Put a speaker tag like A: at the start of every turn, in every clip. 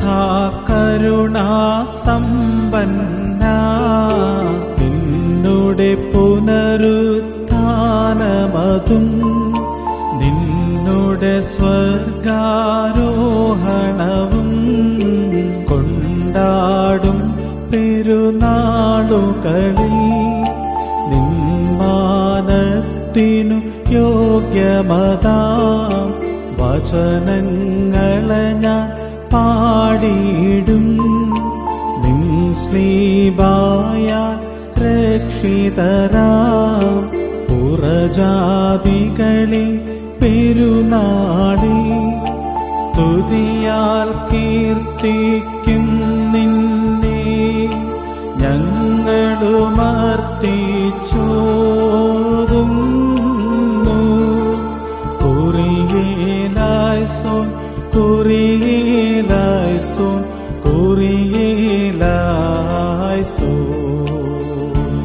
A: കരുണാസമ്പന്ന നിന്നുടെ പുനരുത്ഥാനമതും നിന്നുടെ സ്വർഗാരോഹണവും കൊണ്ടാടും പെരുന്നാളുകളിൽ നിന്മാനത്തിനു യോഗ്യമതാം വചനങ്ങളെ ഞാൻ പാടിയിടും നിൻ സ്ലീബായാൽ രക്ഷിതരാം പുറജാതികളിൽ പെരുന്നാളിൽ സ്തുതിയാൽ കീർത്തിക്കും നിന്നെ ഞങ്ങളുമർത്തിച്ചോതുന്നു കുറിയേലായ്സോൻ കുറിയേലായ്സോൻ കുറിയേലായ്സോൻ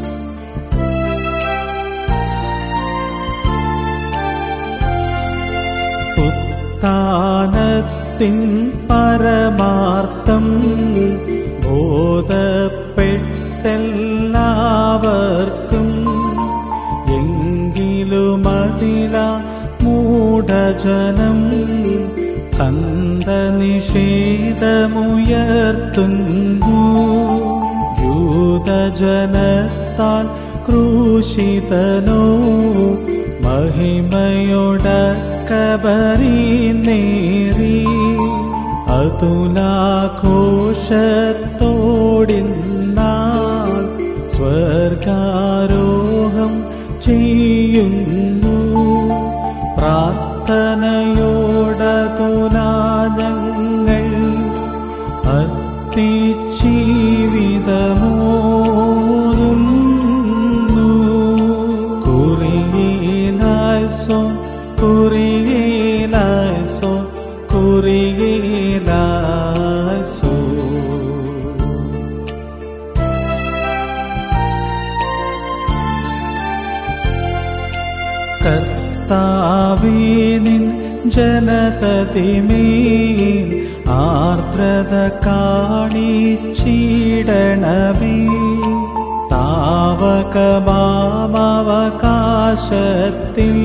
A: ഉത്ഥാനത്തിൻ പരമാർത്ഥം ബോധപ്പെട്ടെല്ലാവർക്കും എങ്കിലുമതില മൂഢജനം അന്ധനിഷേധമുയർത്തുന്നു യൂതജനത്താൽ ക്രൂശിതനോ മഹിമയോട കബറി നേറി അതുലാഘോഷത്തോടിന്നാൾ സ്വർഗാരോഹം ചെയ്യുന്നു പ്രാർത്ഥനയോടതുലാജങ്ങൾ അത്തിജീവിതമോതുന്നു കുറിയേലായ്സോ കുറിയേലായ്സോ കുറിയേലായ്സോ കർത്താവേ നിൻ ജനതതിമേൽ ആർദ്രത കാണിച്ചിടണമേ താവകമാമവകാശത്തിൽ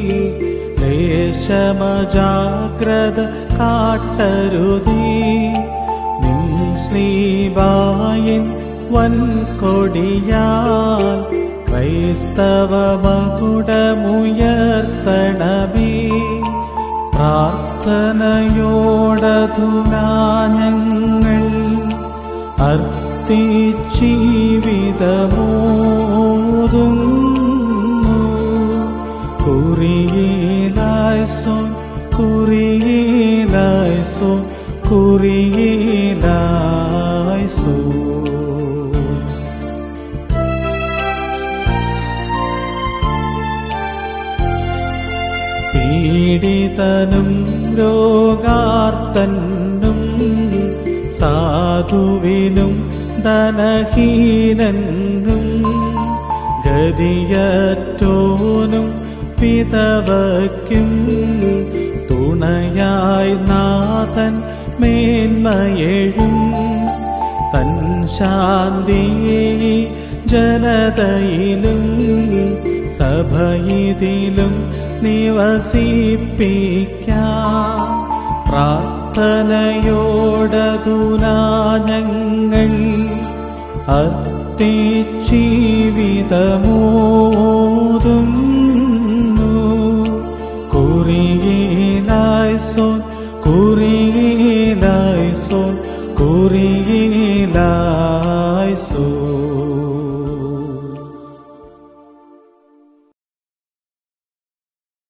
A: ലേശമജാഗ്രത കാട്ടരുതേ നിൻ ശ്രീബായിൻ വൻകൊടിയാൽ ക്രൈസ്തവ മകുടമുയർത്തണമേ പ്രാർത്ഥനയോടധുനാഞങ്ങൾ അർത്തിജീവിതമോതുന്നു കുറിയേലായ്സോ കുറിയേലായ്സോ കുറിയേലായ്സോ പീഡിതനും രോഗാർത്തനും സാധുവിനും ധനഹീനനും ഗതിയറ്റോനും പിതവയ്ക്കും തുണയായി നാഥൻ മേന്മയെഴും തൻ ശാന്തി ജനതയിലും സഭയിതിലും നിവസിപ്പിക്കാം പ്രാർത്ഥനയോടതുനാഞങ്ങൾ അത്തിജീവിതമോതുന്നു കുറിയേലായ്സോൻ കുറിയേലായ്സോൻ കുറിയേ